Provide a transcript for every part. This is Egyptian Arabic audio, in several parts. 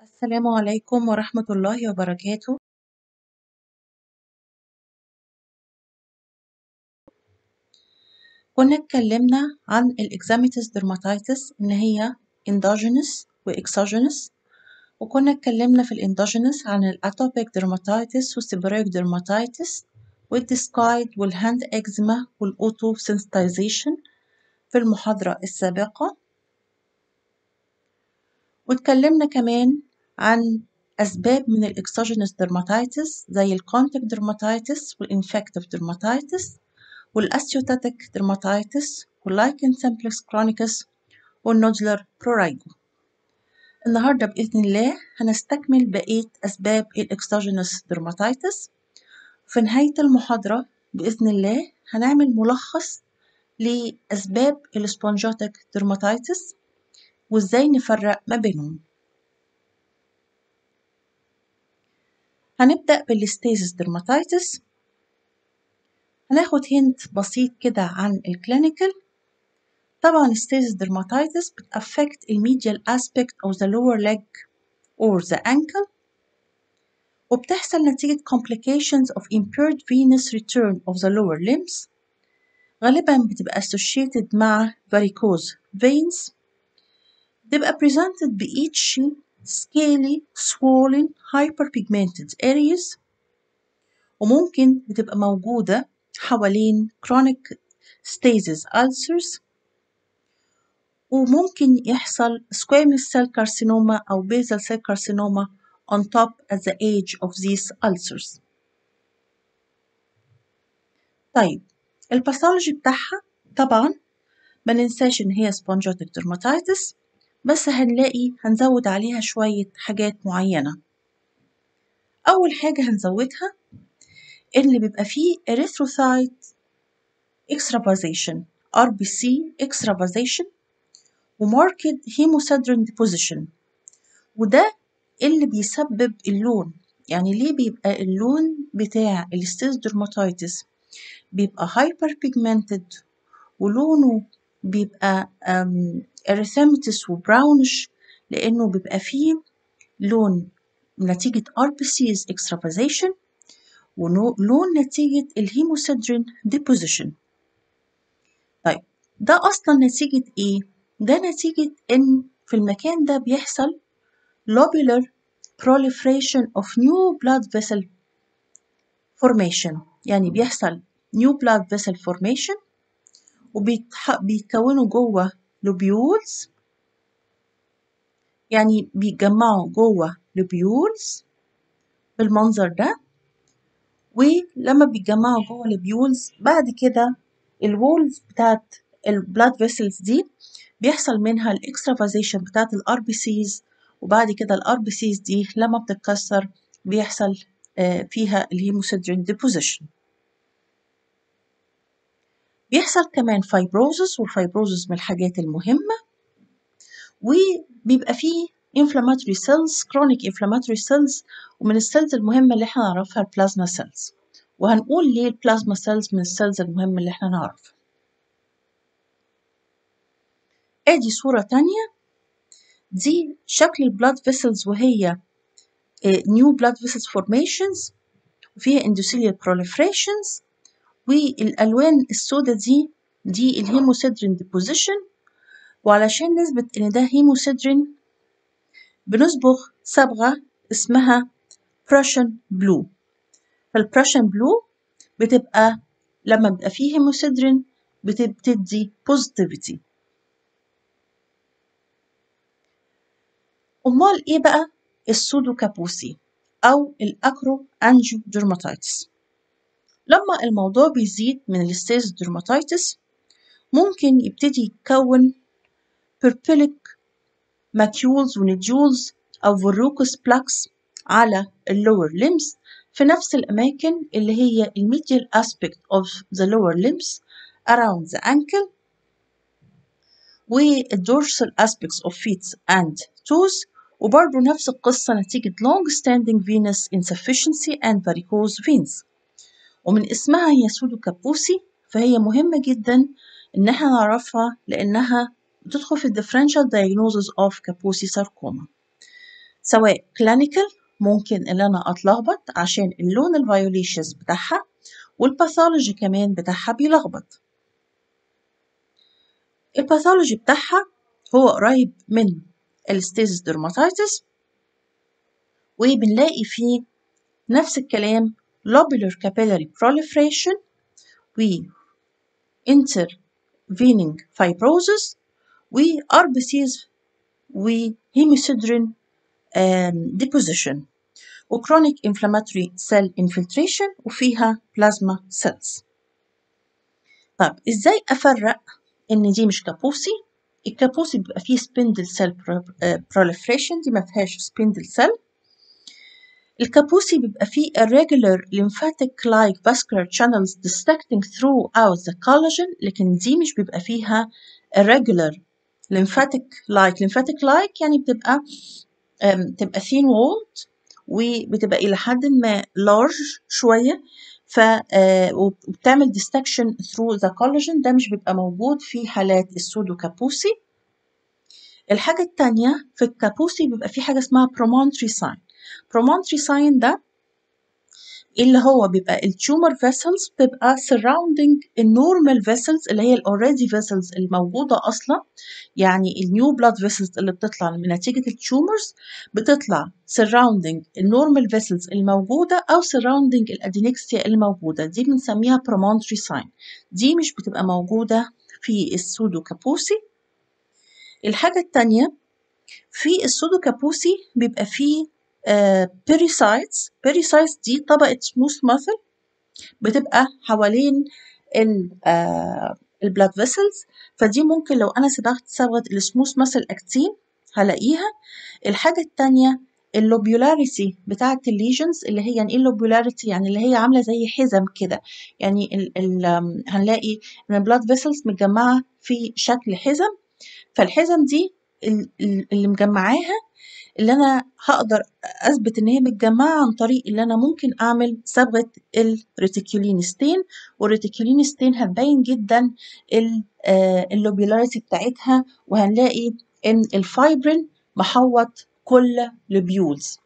السلام عليكم ورحمة الله وبركاته كنا اتكلمنا عن الإكزاميتس dermatitis إن هي endogenous و exogenous وكنا اتكلمنا في الإندوجينس عن الأتوبيك dermatitis والسيبوريك dermatitis والديسكايد والهاند إكزيما والأوتو sensitization في المحاضرة السابقة واتكلمنا كمان عن أسباب من الإكسوجينوس dermatitis زي الكونتاكت dermatitis والإنفكتيف dermatitis والأسيوتاتيك dermatitis واللايكن سمبلكس كرونيكس والنودولار برورايجو النهاردة بإذن الله هنستكمل بقية أسباب الإكسوجينوس dermatitis في نهاية المحاضرة بإذن الله هنعمل ملخص لأسباب السبونجاتيك dermatitis وإزاي نفرق ما بينهم هنبدأ بالستيزس dermatitis هناخد هنت بسيط كده عن الكلينيكال طبعا الستيزس dermatitis بتأفكت الميديال aspect of the lower leg or the ankle وبتحصل نتيجة complications of impaired venous return of the lower limbs غالبا بتبقى associated مع varicose veins بتبقى presented بإيتشي scaly swollen hyperpigmented areas وممكن بتبقى موجودة حوالين chronic stasis ulcers وممكن يحصل squamous cell carcinoma أو basal cell carcinoma on top at the age of these ulcers. طيب الباثولوجي بتاعها طبعا ما ننساش إن هي spongitic dermatitis بس هنلاقي هنزود عليها شوية حاجات معينة أول حاجة هنزودها اللي بيبقى فيه erythrocyte extravasation RBC extravasation وماركت هيموسيدرين deposition وده اللي بيسبب اللون يعني ليه بيبقى اللون بتاع الستيز dermatitis بيبقى hyper pigmented ولونه بيبقى erythematous وبراونش لأنه بيبقى فيه لون نتيجة RBC's extravasation ولون نتيجة الهيموسيدرين deposition طيب ده أصلا نتيجة إيه؟ ده نتيجة إن في المكان ده بيحصل lobular proliferation of new blood vessel formation يعني بيحصل new blood vessel formation وبيتكونوا جوه lobules يعني بيتجمعوا جوه lobules بالمنظر ده ولما بيتجمعوا جوه lobules بعد كده الوولز بتاعت البلاد فيسلز دي بيحصل منها الاكسترافازيشن بتاعت الار بي سيز وبعد كده الار بي سيز دي لما بتتكسر بيحصل فيها الهيموسيدرين ديبوزيشن بيحصل كمان فايبروزس والفايبروزس من الحاجات المهمة وبيبقى فيه inflammatory cells chronic inflammatory cells ومن السيلز المهمة اللي احنا نعرفها البلازما سيلز وهنقول ليه البلازما سيلز من السيلز المهمة اللي احنا نعرفها ادي صورة تانية دي شكل البلاد فيسلز وهي new blood vessels formations وفيها endothelial proliferations والألوان السوداء دي دي الهيموسيدرين deposition وعلشان نثبت إن ده هيموسيدرين بنصبغ صبغة اسمها Prussian blue فالبراشن بلو بتبقى لما بيبقى فيه هيموسيدرين بتدي positivity أمال إيه بقى السودو كابوسي أو الأكرو أنجيو درماتيتس لما الموضوع بيزيد من الستيز درماتيتس ممكن يبتدي يتكون بيربيليك ماكيولز ونجولز أو فروكوس بلاكس على اللور limbs في نفس الأماكن اللي هي الميديال aspect of the lower limbs around the ankle والdorsal aspects of feet and toes وبرضه نفس القصة نتيجة long standing venous insufficiency and varicose veins ومن اسمها هي سودو كابوسي فهي مهمة جدا إن احنا نعرفها لأنها بتدخل في differential diagnosis of Kaposi sarcoma سواء كلينيكال ممكن ان انا اتلخبط عشان اللون الفيوليشيس بتاعها والباثولوجي كمان بتاعها بيلخبط الباثولوجي بتاعها هو قريب من الستيزس dermatitis وبنلاقي فيه نفس الكلام lobular capillary proliferation و intervening fibrosis و RBCs و hemosiderin um, deposition و chronic inflammatory cell infiltration وفيها plasma cells طب ازاي افرق ان دي مش كابوسي الكابوسي بيبقى فيه spindle cell proliferation دي ما فيهاش spindle cell الكابوسي بيبقى فيه irregular lymphatic like vascular channels dissecting throughout the collagen لكن دي مش بيبقى فيها irregular lymphatic like lymphatic like يعني بتبقى بتبقى thin walled وبتبقى إلى حد ما large شوية ف وبتعمل dissection through the collagen ده مش بيبقى موجود في حالات السودو كابوسي الحاجة التانية في الكابوسي بيبقى في حاجة اسمها promontory sign promontory sign ده اللي هو بيبقى التيومر فيسلز بتبقى surrounding النورمال فيسلز اللي هي الاوريدي فيسلز الموجودة أصلا يعني النيو بلاد فيسلز اللي بتطلع من نتيجة التيومرز بتطلع surrounding النورمال فيسلز الموجودة أو surrounding الأدينكسيا الموجودة دي بنسميها promontory sign دي مش بتبقى موجودة في السودو كابوسي الحاجة التانية في السودو كابوسي بيبقى فيه بيريسايتس بيريسايتس دي طبقة سموث ماسل بتبقى حوالين البلاد فيسلز فدي ممكن لو أنا صبغت صبغة السموث ماسل أكتين هلاقيها الحاجة التانية اللوبيولاريتي بتاعة الليجنز اللي هي يعني ايه اللوبيولاريتي يعني اللي هي عاملة زي حزم كده يعني ال ال هنلاقي ان البلاد فيسلز متجمعة في شكل حزم فالحزم دي اللي مجمعاها اللي انا هقدر اثبت ان هي متجمعه عن طريق اللي انا ممكن اعمل صبغه الريتيكولين ستين والريتيكولين ستين هتبين جدا اللوبيولاريتي بتاعتها وهنلاقي ان الفايبرين محوط كل لوبيولز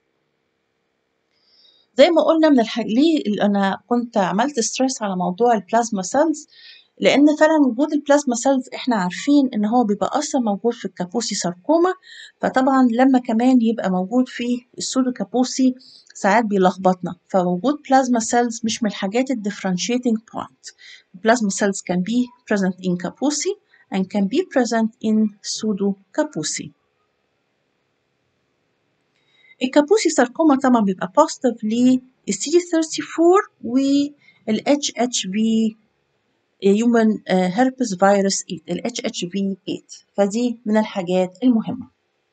زي ما قلنا من الحاجة ليه انا كنت عملت ستريس على موضوع البلازما سيلز لان فعلا وجود البلازما سيلز احنا عارفين ان هو بيبقى اصلا موجود في الكابوسي ساركوما فطبعا لما كمان يبقى موجود في السودو كابوسي ساعات بيلخبطنا فوجود بلازما سيلز مش من الحاجات الديفرنشيتنج بوينت plasma cells can be present in Kaposi and can be present in pseudo Kaposi. الكابوسي ساركوما طبعا بيبقى positive لل CD34 وال HHV human herpes virus 8 ال HHV 8 فدي من الحاجات المهمة.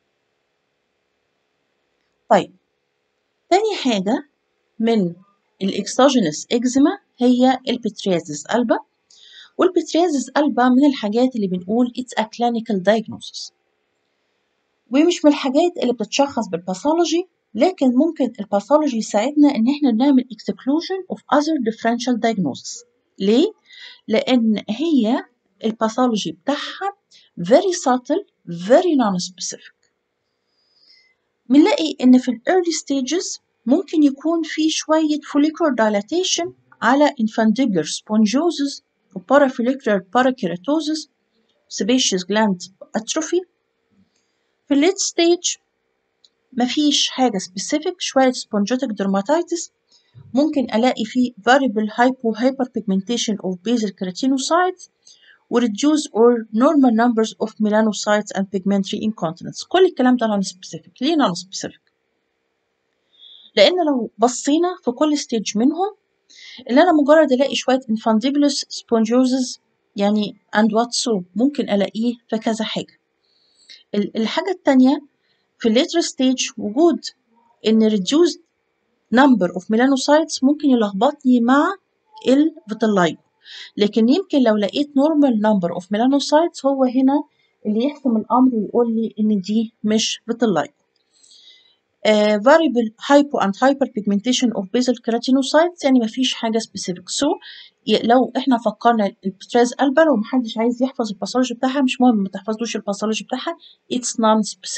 طيب تاني حاجة من الاكسوجينس اكزيما هي البتريازيس ألبا والبتريازيس ألبا من الحاجات اللي بنقول it's a clinical diagnosis ومش من الحاجات اللي بتتشخص بالباثولوجي لكن ممكن الباثولوجي يساعدنا ان احنا نعمل exclusion of other differential diagnosis ليه؟ لان هي الباثولوجي بتاعها very subtle very non-specific بنلاقي ان في early stages ممكن يكون في شوية follicular dilatation على infundibular spongiosis و parafollicular parakeratosis sebaceous gland atrophy في الليت ستيج مفيش حاجة specific شوية spongitic dermatitis ممكن ألاقي فيه variable hypo hyperpigmentation of basal keratinocytes و reduce or normal numbers of melanocytes and pigmentary incontinence كل الكلام ده non-specific ليه non-specific؟ لأن لو بصينا في كل ستيج منهم اللي أنا مجرد ألاقي شوية infundibulous spongiosis يعني and what so ممكن ألاقيه في كذا حاجة الحاجة التانية في الليتر ستيج وجود إن reduced number of melanocytes ممكن يلخبطني مع الفيتلايجو لكن يمكن لو لقيت normal number of melanocytes هو هنا اللي يحسم الأمر ويقول لي إن دي مش فيتلايجو Uh, variable hypo and hyperpigmentation of basal keratinocytes يعني مفيش حاجة specific so لو احنا فكرنا البتراز ألبا لو محدش عايز يحفظ الباثولوجي بتاعها مش مهم ما تحفظوش الباثولوجي بتاعها it's non-specific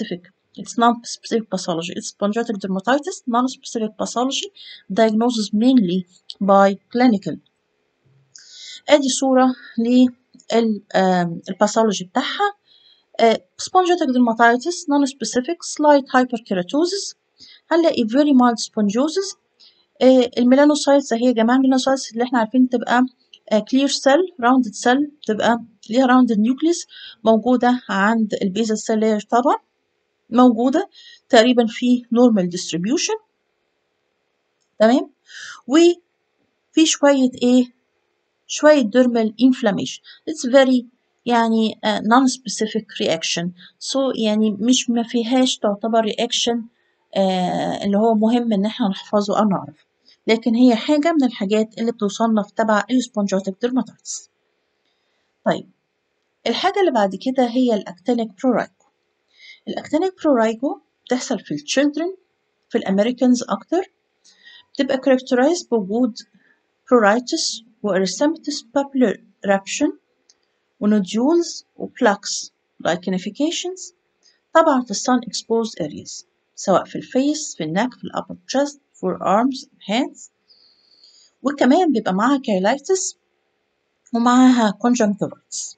It's non-specific pathology. It's spongitic dermatitis, non-specific pathology, diagnosis mainly by clinical. ادي صورة للباثولوجي بتاعها spongitic dermatitis non-specific slight hyperkeratosis هنلاقي very mild spongiosis الميلانوسايتس اهي يا جماعة الميلانوسايتس اللي احنا عارفين تبقى clear cell rounded cell تبقى ليها rounded nucleus موجودة عند البيزل cell layer طبعا موجودة تقريبا في normal distribution تمام وفي شوية ايه شوية dermal inflammation it's very يعني uh, non-specific reaction so يعني مش ما فيهاش تعتبر reaction uh, اللي هو مهم ان احنا نحفظه او نعرف لكن هي حاجة من الحاجات اللي بتصنف تبع السبونجاتيك dermatitis طيب الحاجة اللي بعد كده هي الأكتينيك برورايكو الأكتينيك برورايكو بتحصل في الchildren في الأمريكانز أكتر بتبقى characterized بوجود pruritus وإرسمتس papular eruption ونوديولز وبلاكس lichenifications طبعا في sun exposed areas سواء في الفيس في النك في الأبر chest for arms hands وكمان بيبقى معاها كايلايتس ومعاها conjunctivitis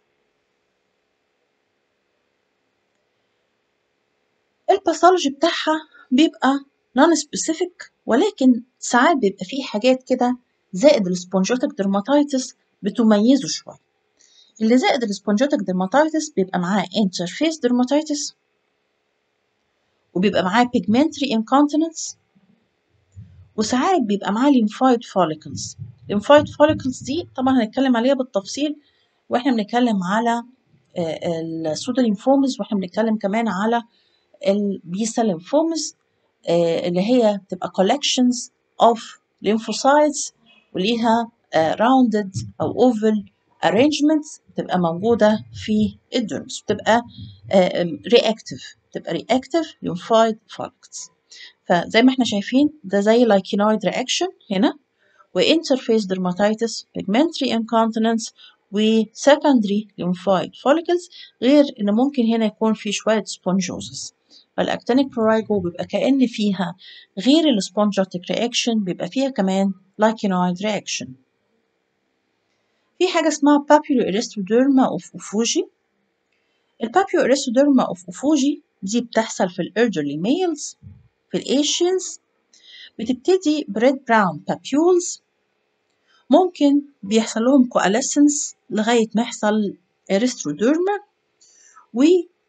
الباثولوجي بتاعها بيبقى non specific ولكن ساعات بيبقى فيه حاجات كده زائد السبونجوتيك dermatitis بتميزه شوية اللي زائد السبونجوتيك dermatitis بيبقى معاه interface dermatitis وبيبقى معاه pigmentary incontinence وساعات بيبقى معاه lymphoid follicles lymphoid follicles دي طبعا هنتكلم عليها بالتفصيل واحنا بنتكلم على السودولينفومز واحنا بنتكلم كمان على البيسا لينفومز اللي هي بتبقى collections of lymphocytes وليها rounded أو oval arrangements بتبقى موجودة في الدرمس بتبقى reactive بتبقى reactive lymphoid follicles فزي ما احنا شايفين ده زي lichenoid reaction هنا وinterface dermatitis pigmentary incontinence و secondary lymphoid follicles غير ان ممكن هنا يكون في شوية spongosis فالاكتينيك prurigo بيبقى كأن فيها غير السبونجاتيك reaction بيبقى فيها كمان lichenoid reaction في حاجة اسمها papilloerythroderma of Ufuji البابيوإريثروديرما of Ufuji دي بتحصل في الالderly males في الأشيانز بتبتدي بريد براون papules ممكن بيحصل لهم coalescence لغاية ما يحصل إريثروديرما و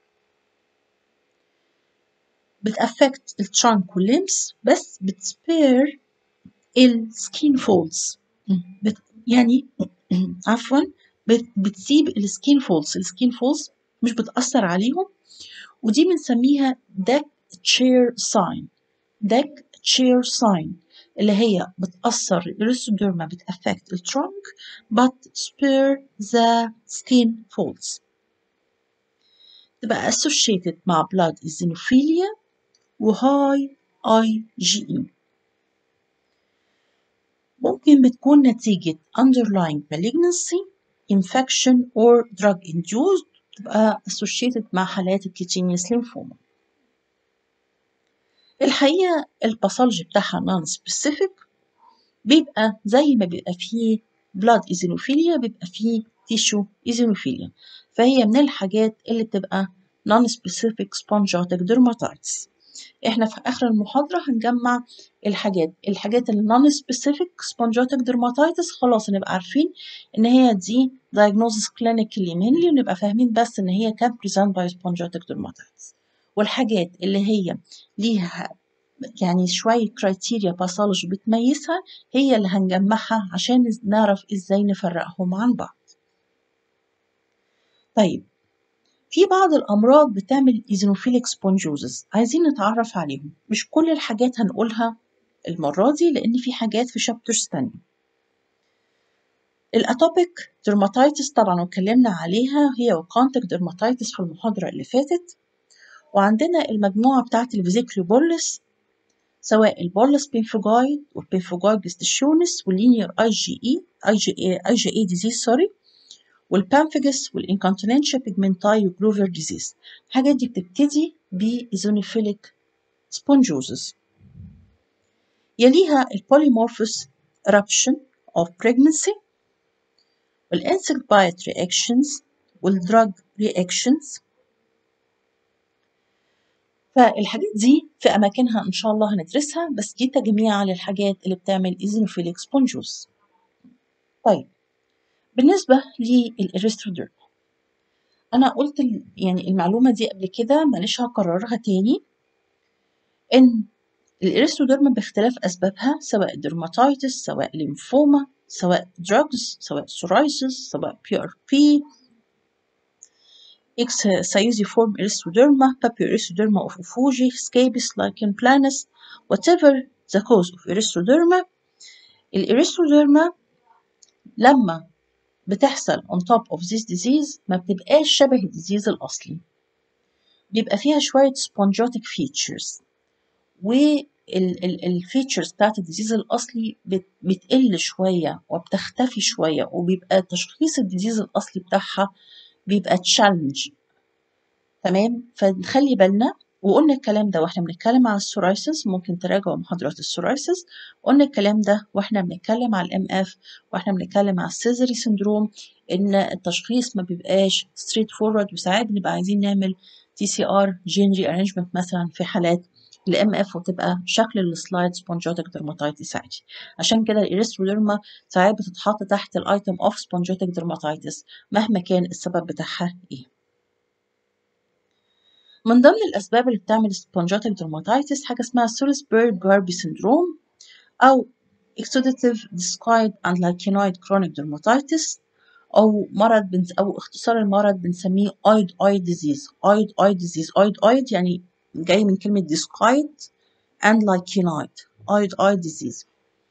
بتأفكت الترانك والليمس بس بتسبير السكين فولز بت يعني عفوا بت بتسيب السكين فولز السكين فولز مش بتأثر عليهم ودي بنسميها داك تشير ساين داك تشير ساين اللي هي بتأثر الريسوديرما بتأفكت الترانك but spare the skin folds تبقى associated مع blood eosinophilia وهاي اي جي اي ممكن بتكون نتيجة underlying malignancy infection or drug induced تبقى associated مع حالات الكيتينيوس ليمفوما الحقيقة الباثولوجي بتاعها non specific بيبقى زي ما بيبقى فيه blood eosinophilia بيبقى فيه tissue eosinophilia فهي من الحاجات اللي بتبقى non specific spongitic dermatitis احنا في اخر المحاضرة هنجمع الحاجات الحاجات اللي non specific spongitic dermatitis خلاص نبقى عارفين ان هي دي diagnosis clinically mainly ونبقى فاهمين بس ان هي can present by spongitic dermatitis والحاجات اللي هي ليها يعني شوية كرايتيريا باثولوجي بتميزها هي اللي هنجمعها عشان نعرف ازاي نفرقهم عن بعض طيب في بعض الأمراض بتعمل ايزينوفيليك سبونجوزس عايزين نتعرف عليهم مش كل الحاجات هنقولها المرة دي لأن في حاجات في شابترز تانية الأتوبيك درماتيتس طبعا واتكلمنا عليها هي وكونتاكت درماتيتس في المحاضرة اللي فاتت وعندنا المجموعة بتاعت الفيزيكليو بولس سواء البولس بينفوجايد والبينفوجايد جستيشونس واللينير اي جي اي اي جي اي اي جي اي ديزيز سوري والبامفيجس والانكونتيننشيا بيجمنتاي وجروفر ديزيز الحاجات دي بتبتدي بإيزونوفيليك سبونجوزس يليها البوليمورفوس eruption of pregnancy والinsect bite reactions والدراج reactions فالحاجات دي في أماكنها إن شاء الله هندرسها بس دي تجميع للحاجات اللي بتعمل إيزينوفيليك سبونجوز طيب بالنسبة للإريستروديرم أنا قلت ال- يعني المعلومة دي قبل كده معلش هكررها تاني إن الإريستروديرم باختلاف أسبابها سواء درماتيتس سواء ليمفوما سواء drugs سواء psoriasis سواء PRP Ixocystiform erythroderma, papilloerythroderma of Ufuji, scabies, lichen planus, whatever the cause of erythroderma, الإريثروديرما لما بتحصل on top of this disease ما بتبقاش شبه الديزيز الأصلي بيبقى فيها شوية spongotic features والفيتشرز بتاعت الديزيز الأصلي بت- بتقل شوية وبتختفي شوية وبيبقى تشخيص الديزيز الأصلي بتاعها بيبقى تشالنج تمام فنخلي بالنا وقلنا الكلام ده واحنا بنتكلم على السورايسيس ممكن تراجعوا محاضرات السورايسيس قلنا الكلام ده واحنا بنتكلم على الام اف واحنا بنتكلم على السيزري سندروم ان التشخيص ما بيبقاش ستريت فورورد وساعات بنبقى عايزين نعمل تي سي ار جين ري ارينجمنت مثلا في حالات الام اف وتبقى شكل السلايد سبونجوتيك درماتيتس عادي عشان كده الاريثروديرما ساعات بتتحط تحت الايتم اوف سبونجوتيك درماتيتس مهما كان السبب بتاعها ايه من ضمن الأسباب اللي بتعمل سبونجوتيك درماتيتس حاجة اسمها سولسبيرج جاربي سندروم أو exudative discoid and lichenoid chronic dermatitis أو مرض بنس أو اختصار المرض بنسميه oid oid disease oid oid disease oid oid يعني جاي من كلمة discoid and lichenoid oid oid disease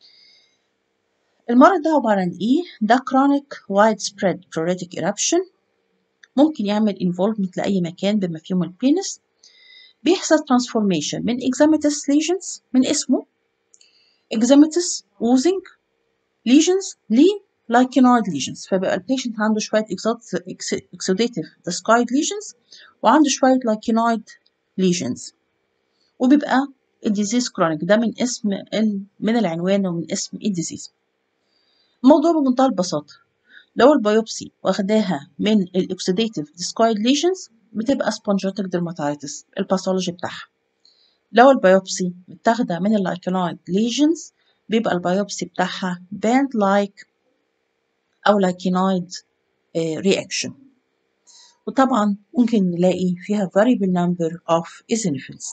المرض ده عبارة عن إيه؟ ده chronic widespread pruritic eruption ممكن يعمل involvement لأي مكان بما فيهم البينس بيحصل transformation من eczematous lesions من اسمه eczematous oozing lesions ل lichenoid lesions فبقى البيشنت عنده شوية exot- ex- exudative discoid lesions وعنده شوية lichenoid lesions وبيبقى الديزيز chronic ده من اسم ال... من العنوان ومن اسم الديزيز الموضوع بمنتهى البساطة لو البيوبسي واخداها من الاكسيديتيف ديسكويد ليجنز بتبقى سبونجوتيك درماتيتس الباثولوجي بتاعها لو البيوبسي متاخده من اللايكونويد ليجنز بيبقى البيوبسي بتاعها باند لايك او لايكينويد رياكشن وطبعا ممكن نلاقي فيها variable number of eosinophils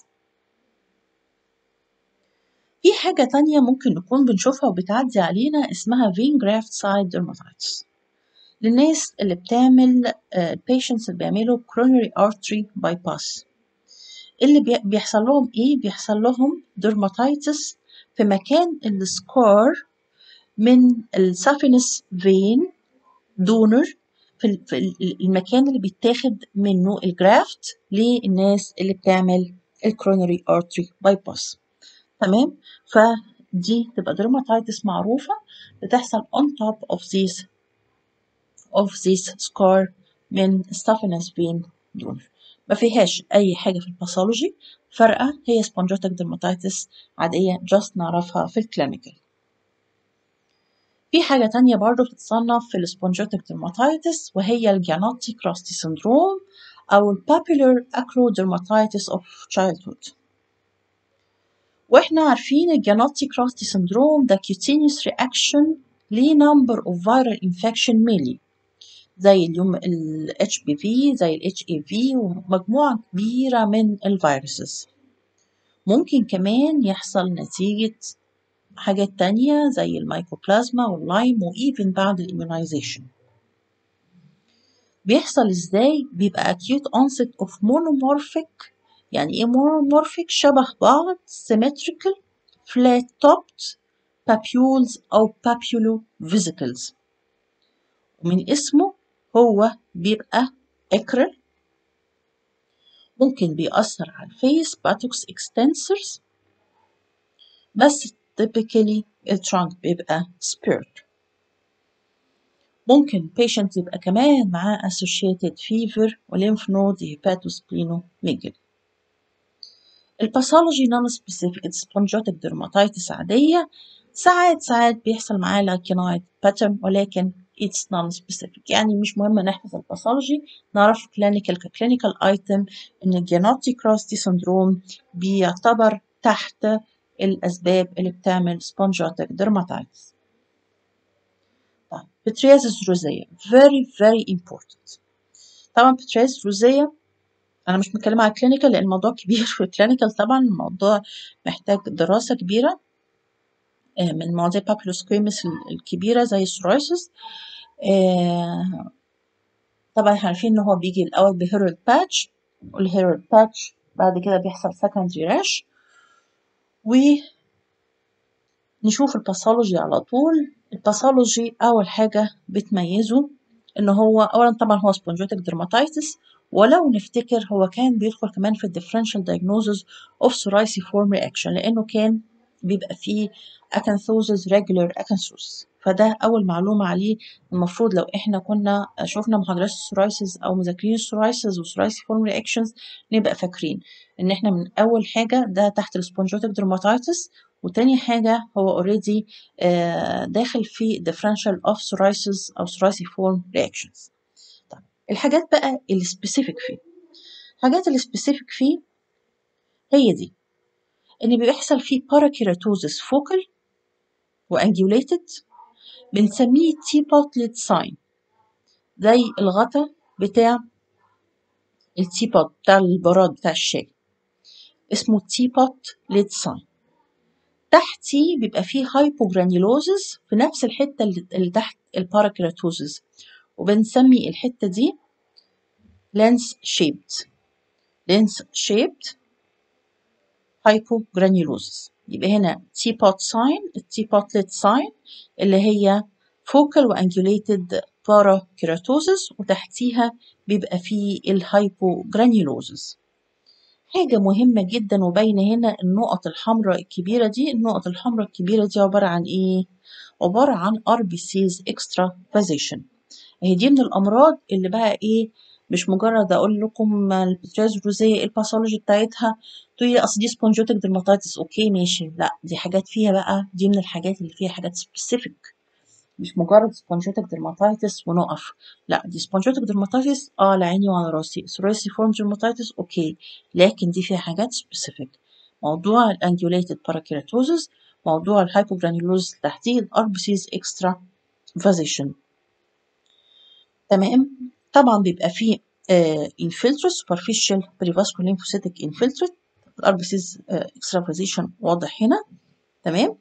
في حاجة تانية ممكن نكون بنشوفها وبتعدي علينا اسمها vein graft side dermatitis للناس اللي بتعمل patients اللي بيعملوا coronary artery bypass اللي بي- بيحصل لهم ايه بيحصل لهم dermatitis في مكان السكار من السافينس فين دونر في ال- في ال- المكان اللي بيتاخد منه الجرافت للناس اللي بتعمل الكرونري ارتري بايباس تمام فدي تبقى dermatitis معروفة بتحصل on top of this of this scar من staphylos vein donor ما فيهاش أي حاجة في الباثولوجي فارقة هي spongitic dermatitis عادية just نعرفها في الكلينيكال في حاجة تانية برضه بتتصنف في السبونجوتيك dermatitis وهي الجانوتي كراستي syndrome أو البابيلر acrodermatitis of childhood واحنا عارفين الجانوتي كراستي syndrome ده cutaneous reaction ل number of viral infection mainly زي اليوم ال HPV زي ال HAV ومجموعة كبيرة من الفيروسز ممكن كمان يحصل نتيجة حاجات تانية زي الميكوبلازما واللايم وإيفن بعد الإيمونايزيشن بيحصل إزاي؟ بيبقى acute onset of monomorphic يعني إيه monomorphic؟ شبه بعض symmetrical flat topped papules أو papulovesicles ومن اسمه هو بيبقى acral ممكن بيأثر على الفيس buttocks extensors بس typically الترانك بيبقى spurred ممكن patient يبقى كمان معاه associated fever و lymph node hepatosplenomegaly الباثولوجي نون سبيسيفيك سبونجوتيك dermatitis عادية ساعات ساعات بيحصل معاه لايكينويد باترن ولكن it's non specific يعني مش مهم نحفظ الباثولوجي نعرف كلينيكال ككلينيكال ايتم ان الجينوتي كروستي سندروم بيعتبر تحت الاسباب اللي بتعمل سبونجوتيك dermatitis طيب بتريازيس روزية very very important طبعا بتريازيس روزية انا مش متكلمه على كلينيكال لان الموضوع كبير في الكلينيكال طبعا الموضوع محتاج دراسه كبيره من مواضيع بابلوسكويمس الكبيره زي السورايسيس طبعا احنا عارفين ان هو بيجي الاول بهيرود باتش والهيرود باتش بعد كده بيحصل سكندري راش ونشوف الباثولوجي على طول الباثولوجي اول حاجه بتميزه ان هو اولا طبعا هو سبونجوتيك dermatitis ولو نفتكر هو كان بيدخل كمان في الديفرنشال diagnosis of psoriasiform reaction لأنه كان بيبقى فيه acanthosis regular acanthosis فده أول معلومة عليه المفروض لو إحنا كنا شفنا محاضرات السورايسيس أو مذاكرين السورايسيس وسورايسيفورم رياكشنز نبقى فاكرين إن إحنا من أول حاجة ده تحت السبونجوتيك dermatitis وتاني حاجة هو اوريدي داخل في differential of psoriasis أو psoriasiform reactions الحاجات بقى السبيسيفيك فيه الحاجات السبيسيفيك فيه هي دي ان بيحصل فيه باراكيراتوزس فوكال وانجوليتد بنسميه تي بوتلت ساين زي الغطا بتاع التي بوت بتاع البراد بتاع الشاي اسمه تي بوت ليد ساين تحتي بيبقى فيه هايبوجرانيولوزس في نفس الحته اللي تحت الباراكيراتوزس وبنسمي الحتة دي lens shaped lens shaped hypogranulosis يبقى هنا T pot sign T potlet sign اللي هي focal وangulated parakeratosis وتحتيها بيبقى فيه الهايبوجرانيولوزس حاجة مهمة جدا وباينة هنا النقط الحمراء الكبيرة دي النقط الحمراء الكبيرة دي عبارة عن ايه؟ عبارة عن RBCs extravasation هي دي من الامراض اللي بقى ايه مش مجرد اقول لكم البترياز الروزيه ايه الباثولوجي بتاعتها تقولي لي اصل دي سبونجوتيك درماتيتس اوكي ماشي لا دي حاجات فيها بقى دي من الحاجات اللي فيها حاجات سبيسيفيك مش مجرد سبونجوتيك درماتيتس ونقف لا دي سبونجوتيك درماتيتس اه على عيني وعلى راسي سوريسي فورم درماتيتس اوكي لكن دي فيها حاجات سبيسيفيك موضوع الانجوليتد باراكيراتوزس موضوع الهايبوجرانيولوز تحديد الاربسيز اكسترا فازيشن تمام طبعا بيبقى فيه انفلترت superficial perivascular lymphocytic infiltrate الار بي سيز اكسترافازيشن واضح هنا تمام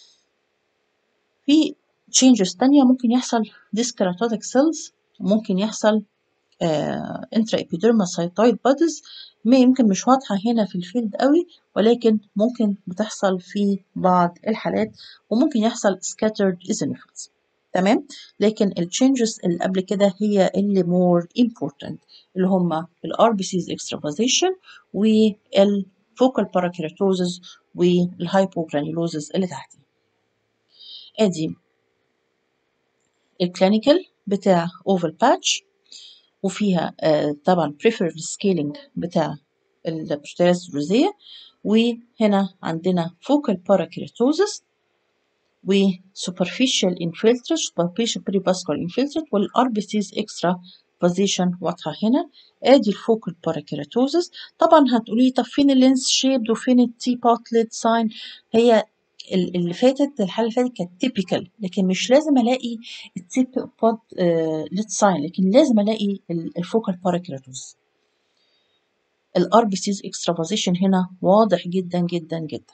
في changes تانية ممكن يحصل diskeratotic cells ممكن يحصل انترا epidermal cytoid bodies ما يمكن مش واضحة هنا في الفيلد قوي ولكن ممكن بتحصل في بعض الحالات وممكن يحصل scattered eosinophils تمام لكن التشينجز اللي قبل كده هي اللي more important اللي هما ال RBCs extravasation والfocal parakeratosis والhypogranulosis اللي تحتيه ادي الكلينيكال بتاع oval patch وفيها آه طبعا preferred scaling بتاع البروتياز روزية وهنا عندنا focal parakeratosis و superficial infiltrate superficial perivascular infiltrate وال RBCs extra position واضحة هنا ادي الفوكال باراكيراتوزس طبعا هتقولي طب فين اللينس شيبد وفين التي بوتلت ساين هي اللي فاتت الحالة اللي فاتت كانت تيبيكال لكن مش لازم الاقي التيب بوت ليت ساين لكن لازم الاقي الفوكال باراكيراتوزس الار بي سيز اكسترا بوزيشن هنا واضح جدا جدا جدا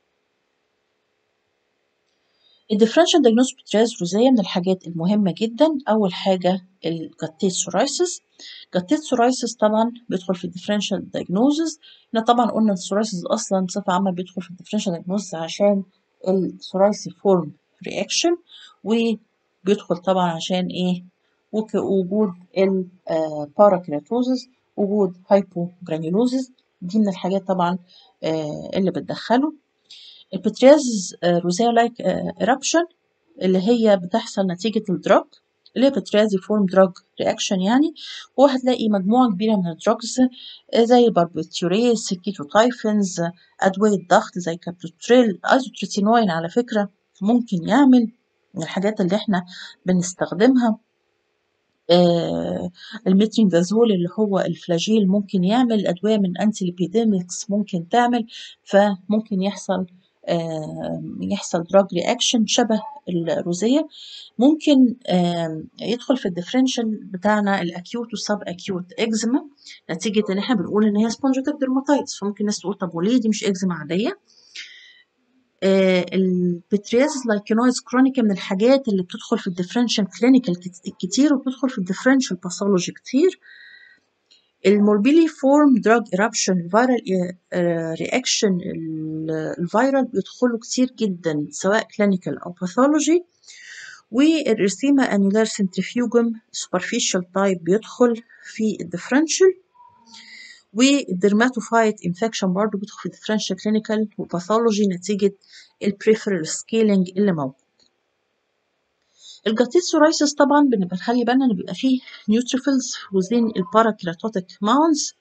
الديفرنشال دايجنوز بترياز روزية من الحاجات المهمة جدا أول حاجة الجاتيت سورايسيس جاتيت سورايسيس طبعا بيدخل في الديفرنشال دايجنوزز احنا طبعا قلنا السورايسيس أصلا بصفة عامة بيدخل في الديفرنشال دايجنوزز عشان السورايسي فورم رياكشن وبيدخل طبعا عشان ايه وجود الباراكيراتوزس وجود هايبوجرانيولوزس دي من الحاجات طبعا اللي بتدخله البترياز روزيا لايك ايربشن اللي هي بتحصل نتيجة الدراج اللي هي بترازي فورم دراج رياكشن يعني وهتلاقي مجموعة كبيرة من الدراجز زي الباربيتوريز الكيتوتايفنز أدوية ضغط زي كابتوتريل ايزوتريتينوين على فكرة ممكن يعمل من الحاجات اللي احنا بنستخدمها آه الميترينفازول اللي هو الفلاجيل ممكن يعمل أدوية من أنتي ليبيديمكس ممكن تعمل فممكن يحصل آه يحصل دراج رياكشن شبه الروزية ممكن آه يدخل في الديفرنشال بتاعنا الاكيوت والسب اكيوت اكزيما نتيجة ان احنا بنقول ان هي سبونجيتك ديرماتايتس فممكن الناس تقول طب وليه دي مش اكزيما عادية آه البتريازيس لايكينويز كرونيكا من الحاجات اللي بتدخل في الديفرنشال كلينيكال كتير وبتدخل في الديفرنشال باثولوجي كتير الموربيلي فورم دراج ايرابشن الفيرال رياكشن الفيرال بيدخلوا كتير جدا سواء كلينيكال او باثولوجي والرسيما انيولار سنترفيوجم سوبرفيشال تايب بيدخل في الديفرنشال والدرماتوفايت انفكشن برضه بيدخل في الديفرنشال كلينيكال وباثولوجي نتيجة البريفرال سكيلينج اللي موجود الجاتيت سورايسيس طبعا بنبقى نخلي بالنا ان بيبقى فيه نيوتروفيلز وزين الباراكيراتوتيك ماونز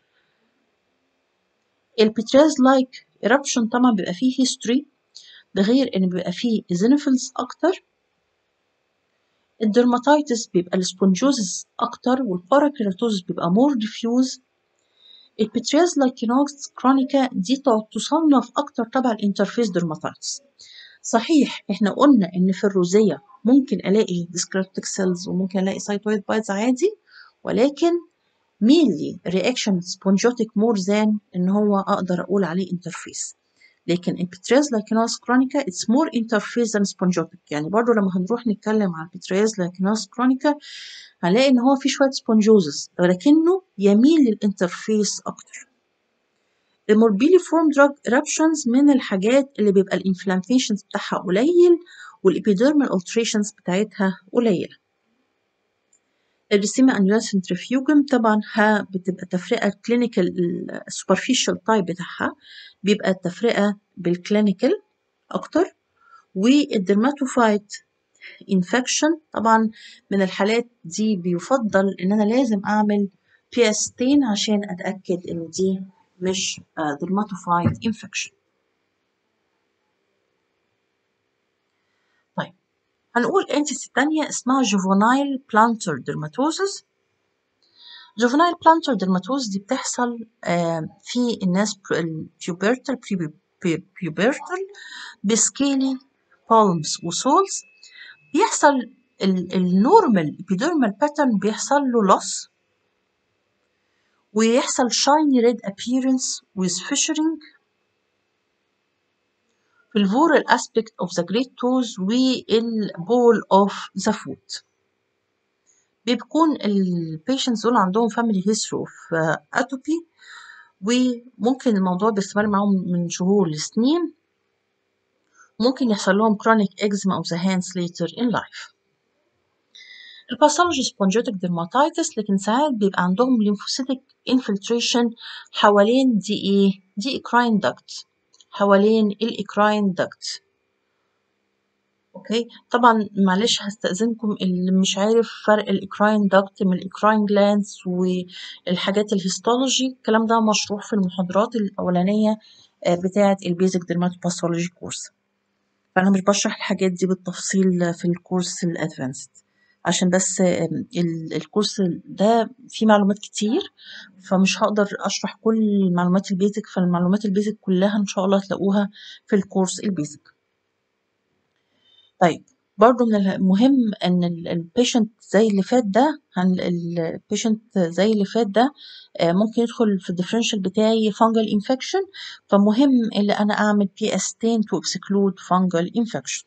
البتراز لايك ايربشن طبعا بيبقى فيه هيستوري ده غير ان بيبقى فيه ايزينوفيلز اكتر الدرماتيتس بيبقى السبونجوزس اكتر والباراكيراتوزس بيبقى مور ديفيوز البترياز لايكينوكس كرونيكا دي تصنف اكتر تبع الانترفيس درماتيتس صحيح احنا قلنا ان في الروزية ممكن الاقي ديسكريبتيك سيلز وممكن الاقي سايتويد بايتس عادي ولكن مينلي رياكشن سبونجوتيك مور ذان ان هو اقدر اقول عليه انترفيس لكن البترياز لايكينوس كرونيكا اتس مور انترفيس ذان سبونجوتيك يعني برضو لما هنروح نتكلم على البترياز لايكينوس كرونيكا هنلاقي ان هو في شويه سبونجوزس ولكنه يميل للانترفيس اكتر الموربيلي فورم دراج eruptions من الحاجات اللي بيبقى الانفلاميشنز بتاعها قليل والابيديرمال alterations بتاعتها قليله الريسيما انيولا سنترفيوجم طبعا ها بتبقى تفرقه كلينيكال السوبرفيشال تايب بتاعها بيبقى التفرقه بالكلينيكال اكتر والدرماتوفايت انفكشن طبعا من الحالات دي بيفضل ان انا لازم اعمل بي اس تين عشان اتاكد ان دي مش درماتوفايت انفكشن طيب هنقول انتيتي تانية اسمها جوفونايل بلانتر ديرماتوزس جوفونايل بلانتر ديرماتوز دي بتحصل في الناس البيوبرتال بيوبرتال بسكيلي بالمز وسولز بيحصل النورمال ابيديرمال باترن بيحصل له loss ويحصل shiny red appearance with fissuring في الفورال aspect of the great toes والبول of the foot بيكون البيشنتس دول عندهم family history of atopy وممكن الموضوع بيستمر معاهم من شهور لسنين ممكن يحصل لهم chronic eczema of the hands later in life الباثولوجي سبونجيتك ديرماتيتس لكن ساعات بيبقى عندهم lymphocytic infiltration حوالين دي ايه دي اكراين داكت حوالين الاكراين داكت اوكي طبعا معلش هستأذنكم اللي مش عارف فرق الاكراين داكت من الاكراين جلانس والحاجات الهيستولوجي الكلام ده مشروح في المحاضرات الاولانيه بتاعه البيزك ديرماتوباثولوجي كورس فانا مش بشرح الحاجات دي بالتفصيل في الكورس الادفانسد عشان بس الكورس ده فيه معلومات كتير فمش هقدر اشرح كل المعلومات البيزك فالمعلومات البيزك كلها ان شاء الله هتلاقوها في الكورس البيزك طيب برضو من المهم ان البيشنت زي اللي فات ده البيشنت زي اللي فات ده ممكن يدخل في الديفرنشال بتاعي فانجل انفكشن فمهم ان انا اعمل بي اس 10 تو اكسكلود فانجل انفكشن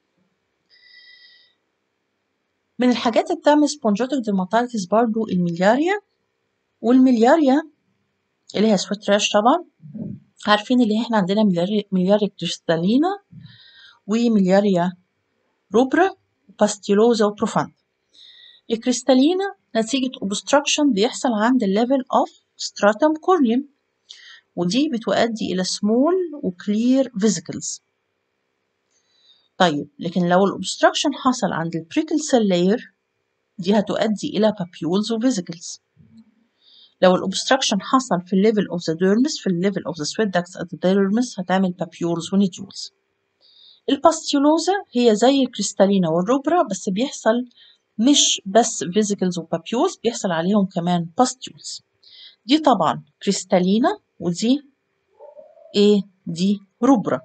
من الحاجات اللي بتعمل سبونجوتيك ديرماتيتس برضو الملياريا والملياريا اللي هي سويت راش طبعا عارفين اللي احنا عندنا ملياريا, ملياريا كريستالينا وملياريا روبرا باستيلوزا وبروفاند الكريستالينا نتيجة obstruction بيحصل عند الليفل of stratum corneum ودي بتؤدي إلى small وclear vesicles طيب لكن لو الobstruction حصل عند البريكل سيل لاير دي هتؤدي إلى papules وفيزيكلز لو الأوبستراكشن حصل في الليفل اوف ذا dermis في الليفل اوف ذا sweat ducts at the dermis هتعمل papules ونيديولز الباستيولوزا هي زي الكريستالينا والروبرا بس بيحصل مش بس فيزيكلز وبابيولز بيحصل عليهم كمان باستيولز دي طبعا كريستالينا ودي ايه دي روبرا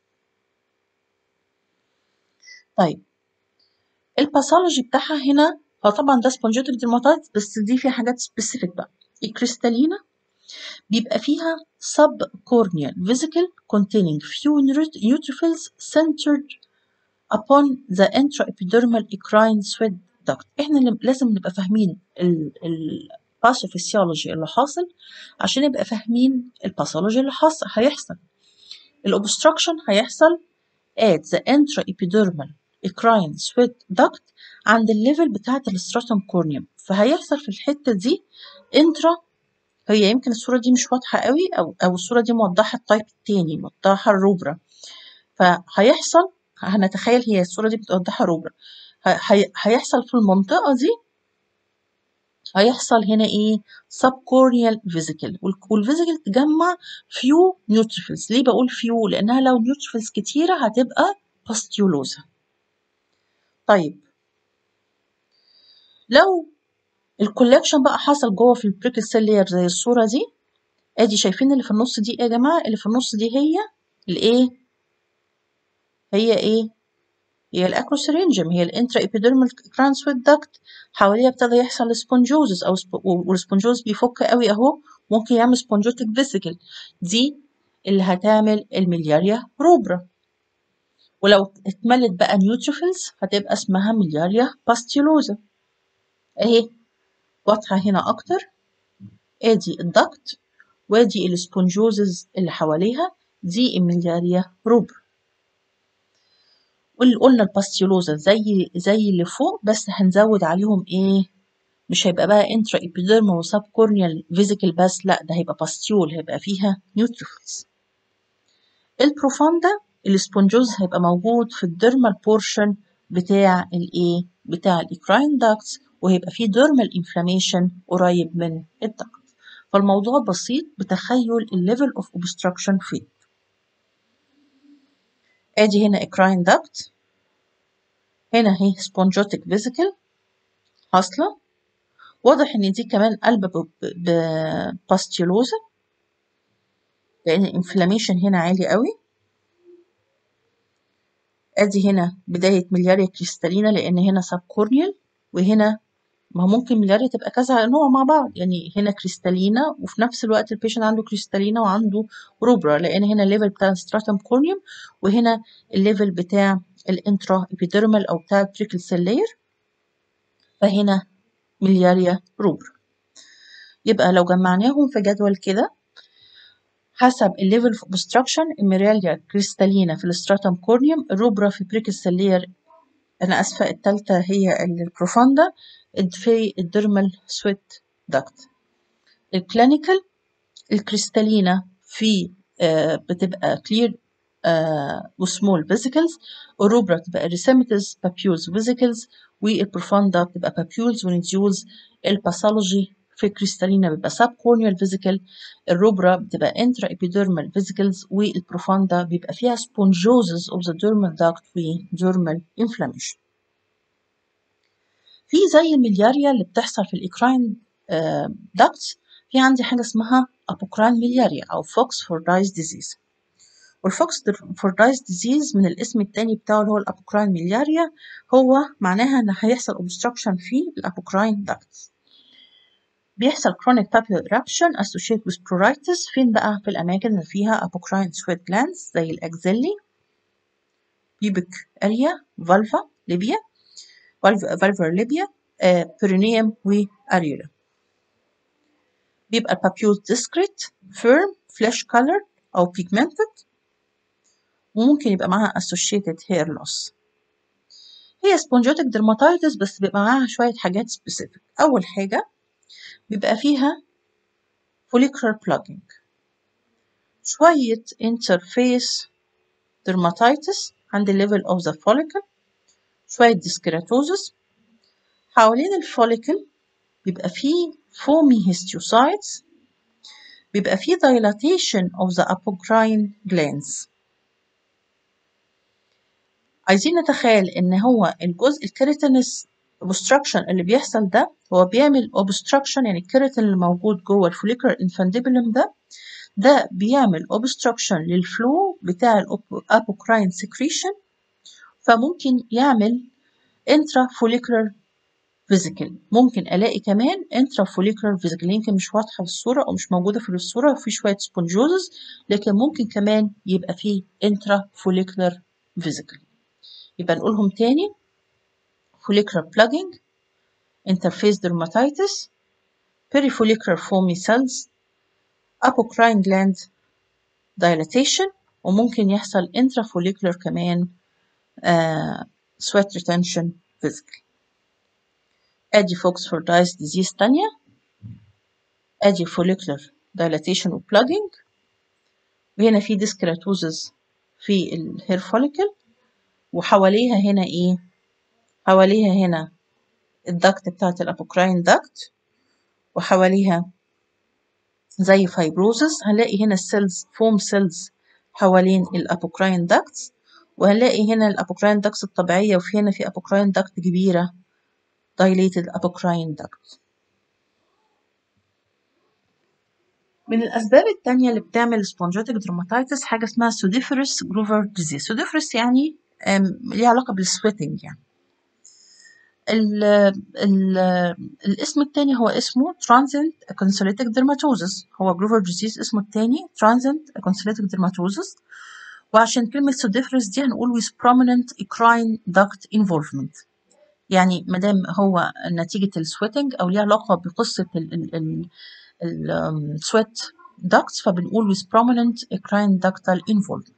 طيب الباثولوجي بتاعها هنا هو طبعا ده سبونجيتك ديرماتايتس بس دي فيها حاجات سبيسيفيك بقى الكريستالينا بيبقى فيها subcorneal vesicle containing few neutrophils centered upon the intraepidermal eccrine sweat duct احنا اللي لازم نبقى فاهمين الباثوفيسيولوجي اللي حاصل عشان نبقى فاهمين الباثولوجي اللي حاصل هيحصل الاوبستراكشن هيحصل at the intraepidermal eccrine sweat duct عند الليفل بتاعة الستراتوم كورنيوم فهيحصل في الحتة دي انترا هي يمكن الصورة دي مش واضحة قوي أو أو الصورة دي موضحة التايب التاني موضحة الروبرا فهيحصل هنتخيل هي الصورة دي بتوضحها روبرا هيحصل في المنطقة دي هيحصل هنا ايه subcorneal vesicle والفيزيكل تجمع few neutrophils ليه بقول few لأنها لو neutrophils كتيرة هتبقى باستيولوزا طيب لو الكولكشن بقى حصل جوه في البريكل سيل لير زي الصورة دي ادي شايفين اللي في النص دي ايه يا جماعة اللي في النص دي هي الايه هي ايه هي الاكروسيرينجم هي الانترا ايبيديرمال كرانسويت داكت حواليها ابتدى يحصل سبونجوزس او سب... والسبونجوز بيفك قوي اهو ممكن يعمل سبونجوتيك فيسيكل دي اللي هتعمل الملياريا روبرا ولو اتملت بقى نيوتروفيلز هتبقى اسمها ملياريا باستيولوزا اهي واضحة هنا أكتر ادي الدكت وادي السبونجوزز اللي حواليها دي الملياريا روبر واللي قلنا الباستيولوزا زي زي اللي فوق بس هنزود عليهم ايه مش هيبقى بقى انترا ايبيديرما وسب كورنيال فيزيكال بس لا ده هيبقى باستيول هيبقى فيها نيوتروفيلز البروفاندا السبونجوز هيبقى موجود في الديرمال بورشن بتاع الايه بتاع الاكراين داكتس وهيبقى فيه ديرمال انفلاميشن قريب من الدكت فالموضوع بسيط بتخيل الليفل اوف اوبستراكشن فين ادي هنا اكراين داكت هنا اهي سبونجوتيك فيزيكل حاصله واضح ان دي كمان قلبة بباستيولوزا لان الانفلاميشن هنا عالي قوي ادي هنا بداية ملياريا كريستالينا لان هنا سب كورنيال وهنا ما هو ممكن ملياريا تبقى كذا نوع مع بعض يعني هنا كريستالينا وفي نفس الوقت البيشنت عنده كريستالينا وعنده روبرا لان هنا الليفل بتاع الستراتم كورنيوم وهنا الليفل بتاع الانترا ابيديرمال او بتاع البريكل سيل لاير فهنا ملياريا روبرا يبقى لو جمعناهم في جدول كده حسب الليفل اوف اوبستراكشن الميراليا كريستالينا في الستراتم كورنيوم الروبرا في بريكل سيل لاير انا اسفه الثالثه هي البروفاندا في الديرمال سويت داكت الكلينيكال الكريستالينا في آه بتبقى كلير آه وسمول فيزيكلز الروبرا بتبقى ريسيمتس بابيولز فيزيكلز والبروفاندا بتبقى بابيولز ونديولز الباثولوجي في الكريستالينا بيبقى سب كورنيال فيزيكال الروبرا بتبقى انترا ايبيديرمال فيزيكلز والبروفاندا بيبقى فيها سبونجوزز اوف ذا ديرمال داكت وديرمال انفلاميشن في زي الملياريا اللي بتحصل في الاكراين داكتس في عندي حاجه اسمها ابوكراين ملياريا او فوكس فوردايز ديزيز والفوكس فوردايز ديزيز من الاسم التاني بتاعه اللي هو الابوكراين ملياريا هو معناها ان هيحصل obstruction في الابوكراين داكتس بيحصل chronic papular eruption associated with pruritus فين بقى في الأماكن اللي فيها apocrine sweat glands زي الأكزيلي pubic area vulva ليبيا vulvar ليبيا perineum وأريولا بيبقى البابيول discrete firm flesh colored أو pigmented وممكن يبقى معاها associated hair loss هي spongitic dermatitis بس بيبقى معاها شوية حاجات specific أول حاجة بيبقى فيها follicular plugging شوية interface dermatitis عند ال level of the follicle شوية diskeratosis حوالين الفوليكل بيبقى فيه foamy histiocytes بيبقى فيه dilatation of the apocrine glands عايزين نتخيل ان هو الجزء الكيراتينس obstruction اللي بيحصل ده هو بيعمل obstruction يعني الكيراتين اللي موجود جوه الفوليكولار infundibulum ده ده بيعمل obstruction للفلو بتاع الابوكراين secretion فممكن يعمل intrafollicular vesicle ممكن الاقي كمان intrafollicular vesicle يمكن مش واضحه في الصوره او مش موجوده في الصوره وفي شويه سبونجوزز لكن ممكن كمان يبقى فيه intrafollicular vesicle يبقى نقولهم تاني follicular plugging interface dermatitis perifollicular foamy cells apocrine gland dilatation وممكن يحصل intrafollicular كمان uh, sweat retention vesicle ادي فوكسفوردايز ديزيز تانية ادي follicular dilatation و plugging وهنا في diskeratosis في الهير فوليكل وحواليها هنا ايه حواليها هنا الدكت بتاعت الابوكراين دكت وحواليها زي فايبروزس هنلاقي هنا السيلز فوم سيلز حوالين الابوكراين داكتس وهنلاقي هنا الابوكراين داكتس الطبيعية وفي هنا في ابوكراين داكت كبيرة dilated apocrine duct من الأسباب التانية اللي بتعمل spongitic dermatitis حاجة اسمها سوديفرس جروفر disease سوديفرس يعني ليها علاقة بالسويتنج يعني ال ال الاسم التاني هو اسمه transient consolytic dermatosis هو جروفر disease اسمه التاني transient consolytic dermatosis وعشان كلمة سوديفرس دي هنقول with prominent eccrine duct involvement يعني مادام هو نتيجة السويتنج أو ليه علاقة بقصة السويت ducts فبنقول with prominent eccrine ductal involvement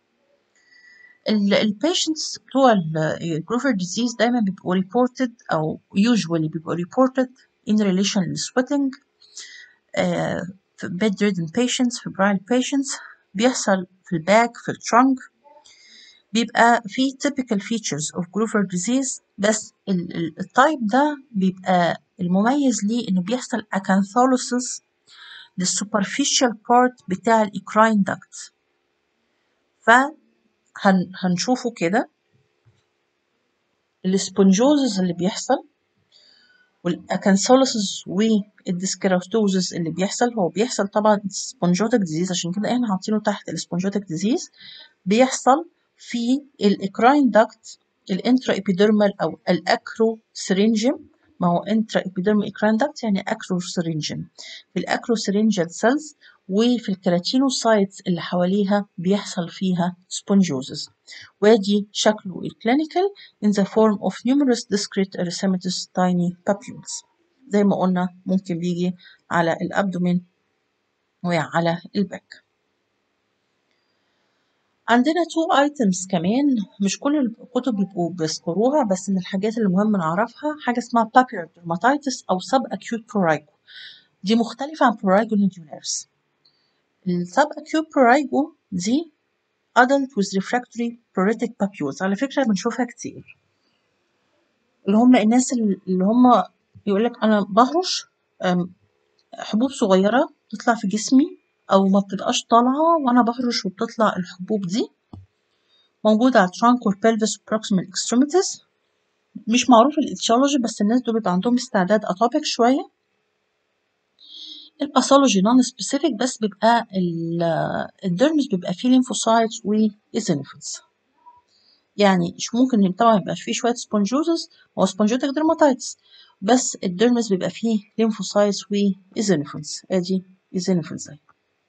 البيشنتس بتوع الجروفر disease دايما بيبقوا reported أو usually بيبقوا reported in relation للسويتنج uh, في bedridden patients febrile patients بيحصل في الباك في الترنك بيبقى في typical features of Groover disease بس التايب ده بيبقى المميز ليه إنه بيحصل acantholysis للsuperficial part بتاع الإكراين duct فهنشوفه كده السبونجوزز اللي بيحصل والاكانثوليسيس والديسكيراتوزس اللي بيحصل هو بيحصل طبعا سبونجوتك ديزيز عشان كده احنا حاطينه تحت السبونجوتك ديزيز بيحصل في الاكراين داكت الانترا ابيديرمال او الاكرو سرينجم ما هو انترا ابيديرمال اكراين داكت يعني اكرو سرينجم في الاكرو سرينجال سيلز وفي الكيراتينوسايتس اللي حواليها بيحصل فيها سبونجوزس وادي شكله الكلينيكال in the form of numerous discrete erythematous tiny papules زي ما قلنا ممكن بيجي على الابدومين وعلى الباك عندنا تو ايتمز كمان مش كل الكتب بيبقوا بيذكروها بس من الحاجات اللي مهم نعرفها حاجه اسمها papular dermatitis او sub acute prurigo دي مختلفه عن prurigo nodularis السب acute prurigo دي adult with refractory pruritic papules على فكره بنشوفها كتير اللي هم الناس اللي هم يقول لك انا بهرش حبوب صغيره تطلع في جسمي او ما بتبقاش طالعه وانا بهرش وبتطلع الحبوب دي موجوده على الترانك والبلفس والبروكسيمال اكستريميتيز مش معروف الاتشولوجي بس الناس دول بيبقى عندهم استعداد اتوبيك شويه الباثولوجي نون سبيسيفيك بس بيبقى الديرمس بيبقى فيه ليمفوسايتس وايزينوفيلز يعني مش ممكن طبعا يبقى فيه شويه سبونجوزس هو سبونجوتك درماتايتس بس الديرمس بيبقى فيه ليمفوسايتس وايزينوفيلز ادي ايزينوفيلز اهي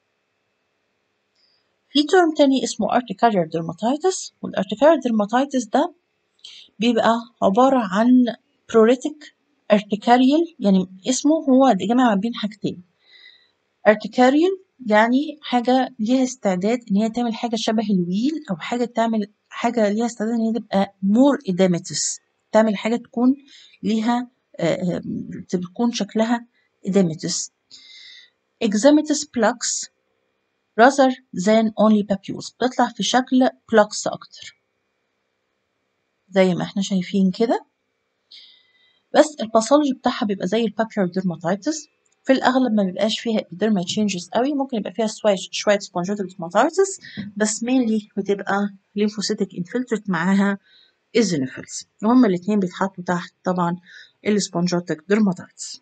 في ترم تاني اسمه urticarial dermatitis والارتكاريال dermatitis ده بيبقى عبارة عن pruritic urticarial يعني اسمه هو جمع ما بين حاجتين urticarial يعني حاجة ليها استعداد إن هي تعمل حاجة شبه الويل أو حاجة تعمل حاجة ليها استعداد إن هي تبقى more edematous تعمل حاجة تكون ليها تكون شكلها edematous eczematous plaques rather than only papules بتطلع في شكل plaques أكتر زي ما احنا شايفين كده بس الباثولوجي بتاعها بيبقى زي البابيولار ديرماتيتس في الأغلب ما بيبقاش فيها epidermal changes قوي ممكن يبقى فيها شوية شوية spongitic dermatitis بس mainly بتبقى lymphocytic infiltrate معاها eosinophils وهما الاتنين بيتحطوا تحت طبعا السبونجاتيك dermatitis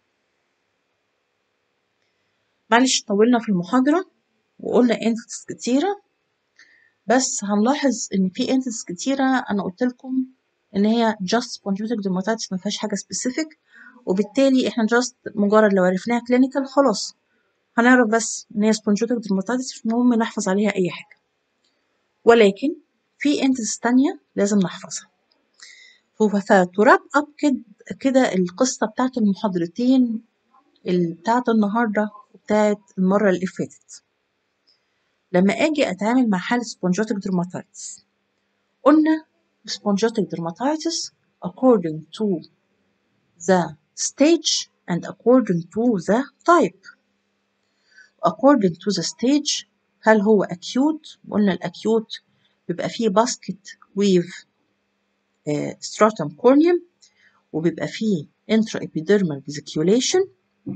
معلش طولنا في المحاضرة وقلنا entities كتيرة بس هنلاحظ إن في entities كتيرة أنا قلت لكم إن هي just spongitic dermatitis ما فيهاش حاجة specific وبالتالي إحنا just مجرد لو عرفناها clinical خلاص هنعرف بس إن هي spongitic dermatitis مش مهم نحفظ عليها أي حاجة ولكن في entities تانية لازم نحفظها فتراب أب كده كده القصة بتاعت المحاضرتين بتاعت النهاردة وبتاعت المرة اللي فاتت لما أجي أتعامل مع حالة spongitic dermatitis قلنا spongitic dermatitis according to the stage and according to the type according to the stage هل هو acute قلنا الأكيوت بيبقى فيه basket with uh, stratum corneum وبيبقى فيه intraepidermal vesiculation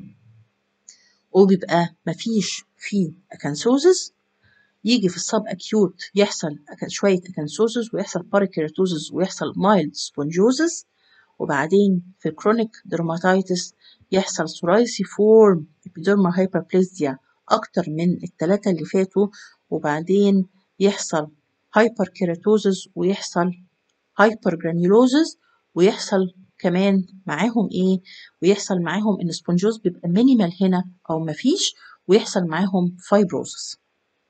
وبيبقى مفيش فيه acanthosis يجي في السب اكيوت يحصل شوية اكانسوسس ويحصل باريكيراتوزس ويحصل مايلد سبونجوزس وبعدين في الكرونيك درماتيتس يحصل سورايسي فورم ابيديرمال هايبربليزيا أكتر من التلاتة اللي فاتوا وبعدين يحصل هايبر كيراتوزس ويحصل هايبر جرانيولوزس ويحصل كمان معاهم ايه ويحصل معاهم ان سبونجوز بيبقى مينيمال هنا او مفيش ويحصل معاهم فايبروزس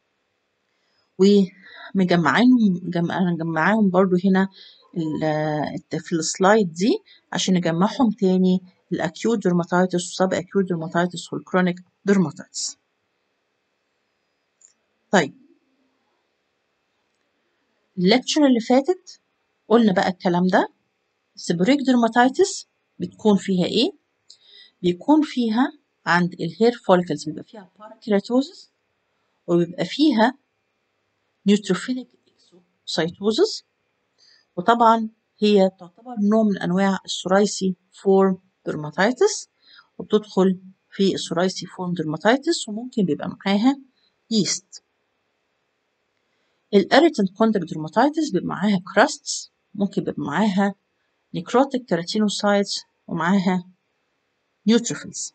ومجمعينهم انا مجمعاهم برضو هنا في السلايد دي عشان نجمعهم تاني الاكيوت درماتيتس والسب اكيوت درماتيتس والكرونيك درماتيتس طيب الليكتشر اللي فاتت قلنا بقى الكلام ده السبوريك درماتيتس بتكون فيها ايه بيكون فيها عند الهير فوليكلز بيبقى فيها باراكيراتوزس وبيبقى فيها نيوتروفيليك اكسوسايتوزس وطبعا هي تعتبر نوع من انواع السورايسي فورم درماتيتس وبتدخل في السورايسي فورم درماتيتس وممكن بيبقى معاها ييست الاريتنت كوندكت درماتيتس بيبقى معاها كراستس ممكن بيبقى معاها نيكروتيك كيراتينوسايتس ومعاها نيوتروفيلز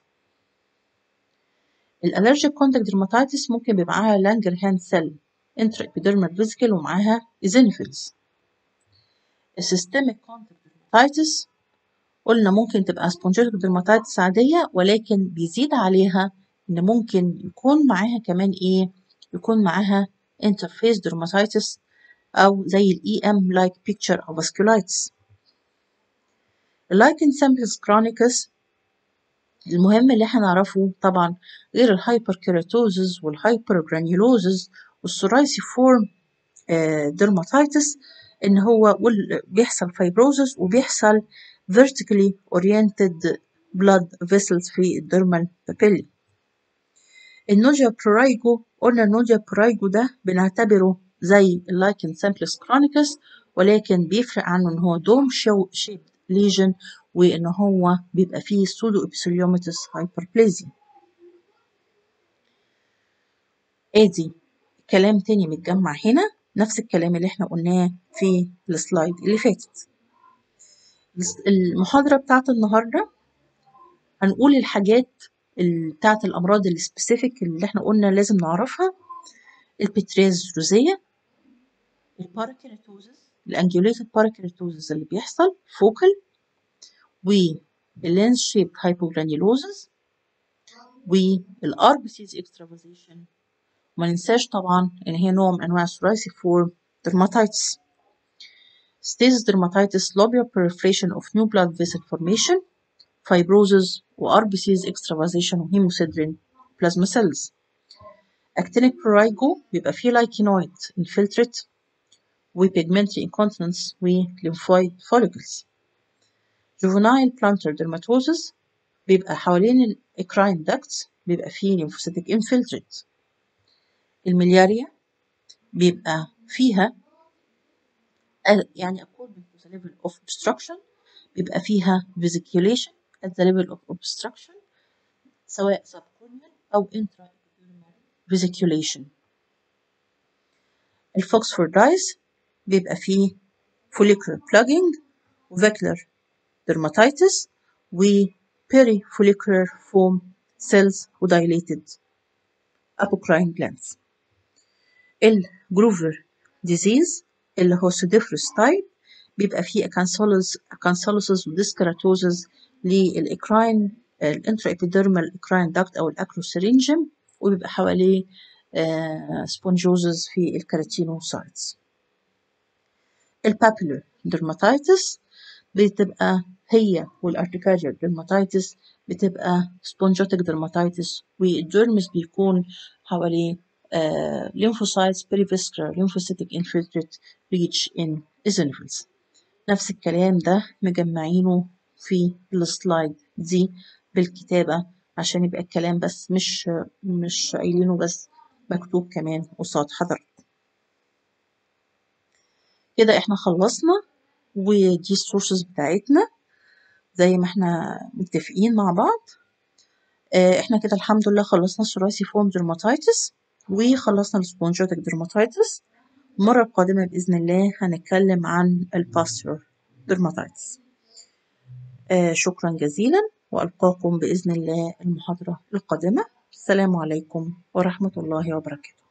الالرجيك كوندكت درماتيتس ممكن بيبقى معاها لانجر هاند سيل انترا ابيديرمال فيزيكال ومعاها ايزينوفيلز السيستميك كوندكت درماتيتس قلنا ممكن تبقى سبونجيتك درماتيتس عادية ولكن بيزيد عليها إن ممكن يكون معاها كمان إيه يكون معاها interface dermatitis أو زي ال EM like picture أو vasculitis اللايكن سامبلز كرونيكس المهم اللي احنا نعرفه طبعا غير الهايبر كيراتوزز والهايبر جرانيولوزز والسورايسي فورم درماتيتس ان هو بيحصل فايبروزس وبيحصل vertically oriented blood vessels في الدرمال بابيلي النوجيا برايجو قلنا النوجيا برايجو ده بنعتبره زي اللايكن سامبلس كرونيكس ولكن بيفرق عنه ان هو دوم شو شيب ليجن وان هو بيبقى فيه سودو ابسيليوميتس هايبربليزيا ادي كلام تاني متجمع هنا نفس الكلام اللي احنا قلناه في السلايد اللي فاتت المحاضرة بتاعت النهاردة هنقول الحاجات بتاعت الأمراض السبيسيفيك اللي احنا قلنا لازم نعرفها البتريز روزية الباراكيراتوزس الانجيوليتد باراكيراتوزس اللي بيحصل فوكال واللينس شيب هايبوجرانيولوزس والاربسيز اكسترافازيشن وما ننساش طبعا ان هي نوع من انواع الثوراسي فورم dermatitis stasis dermatitis lobular proliferation of new blood vessel formation fibrosis و RBCs extravasation و hemosiderin plasma cells actinic prurigo بيبقى فيه lichenoid infiltrate و pigmentary incontinence و lymphoid follicles juvenile plantar dermatosis بيبقى حوالين الإكراين ducts بيبقى فيه lymphocytic infiltrate الملياريا بيبقى فيها يعني according to the level of obstruction بيبقى فيها vesiculation at the level of obstruction سواء subcorneal أو intraepidermal vesiculation الفوكسفوردايز بيبقى فيه follicular plugging وفيكولار dermatitis و perifollicular foam cells ودايليتد apocrine glands الجروفر ديزيز اللي هو سوديفروس تايب بيبقى فيه اكانسولوس اكانسولوسز وديسكراتوزز للاكراين الانترا ابيديرمال اكراين داكت او الاكروسرينجم وبيبقى حواليه سبونجوزز في الكاراتينوسايتس البابيلر dermatitis بتبقى هي والارتكاريال dermatitis بتبقى سبونجوتيك dermatitis والديرمس بيكون حواليه lymphocytes perivascular lymphocytic infiltrate reach in eosinophils نفس الكلام ده مجمعينه في السلايد دي بالكتابة عشان يبقى الكلام بس مش مش قايلينه بس مكتوب كمان قصاد حضرتك كده احنا خلصنا ودي السورسز بتاعتنا زي ما احنا متفقين مع بعض اه احنا كده الحمد لله خلصنا الثلاثي فورم درماتايتس وخلصنا السبونجوتيك درماتايتس المرة القادمة بإذن الله هنتكلم عن الباستور درماتايتس آه شكرا جزيلا وألقاكم بإذن الله المحاضرة القادمة السلام عليكم ورحمة الله وبركاته